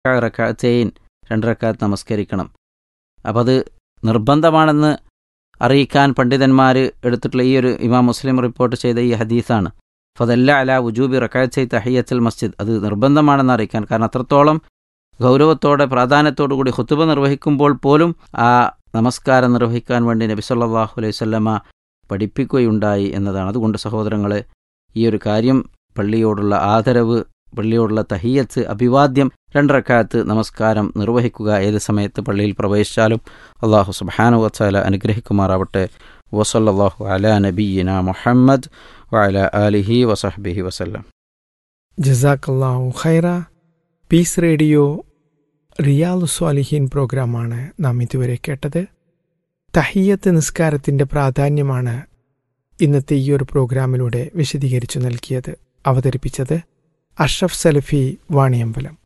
റക്കാത്തൈൻ രണ്ട് റക്കാത്ത് നമസ്കരിക്കണം അപ്പോൾ അത് നിർബന്ധമാണെന്ന് അറിയിക്കാൻ പണ്ഡിതന്മാർ എടുത്തിട്ടുള്ള ഈ ഒരു ഇമാം മുസ്ലിം റിപ്പോർട്ട് ചെയ്ത ഈ ഹദീസാണ് ഫതല്ല അല ഉജൂബി റക്കാത്തൈ തഹിയത്തുൽ മസ്ജിദ് അത് നിർബന്ധമാണെന്ന് അറിയിക്കാൻ കാരണം അത്രത്തോളം ഗൗരവത്തോടെ പ്രാധാന്യത്തോടു കൂടി ഹുത്തുബ നിർവഹിക്കുമ്പോൾ പോലും ആ നമസ്കാരം നിർവഹിക്കാൻ വേണ്ടി നബി സല്ലല്ലാഹു അലൈഹി വസല്ലമ പഠിപ്പിക്കുകയുണ്ടായി എന്നതാണ് അതുകൊണ്ട് സഹോദരങ്ങളെ ഈ ഒരു കാര്യം പള്ളിയോടുള്ള ആദരവ് പള്ളിയോടുള്ള തഹിയത്ത് അഭിവാദ്യം രണ്ടരക്കാലത്ത് നമസ്കാരം നിർവഹിക്കുക ഏത് സമയത്ത് പള്ളിയിൽ പ്രവേശിച്ചാലും അള്ളാഹു സുബ്ഹാനഹു വതആല അനുഗ്രഹിക്കുമാറാവട്ടെ വസല്ലല്ലാഹു അലാ നബിയിന മുഹമ്മദ് വഅല ആലിഹി വസഹ്ബിഹി വസല്ലം ജസാക്കല്ലാഹു ഖൈറ പീസ് റേഡിയോ റിയാലു സ്വാലിഹീൻ പ്രോഗ്രാമാണ് നാം ഇതുവരെ കേട്ടത് തഹിയത്ത് നിസ്കാരത്തിന്റെ പ്രാധാന്യമാണ് ഇന്നത്തെ ഈ ഒരു പ്രോഗ്രാമിലൂടെ വിശദീകരിച്ചു നൽകിയത് അവതരിപ്പിച്ചത് അഷ്റഫ് സലഫി വാണിയമ്പലം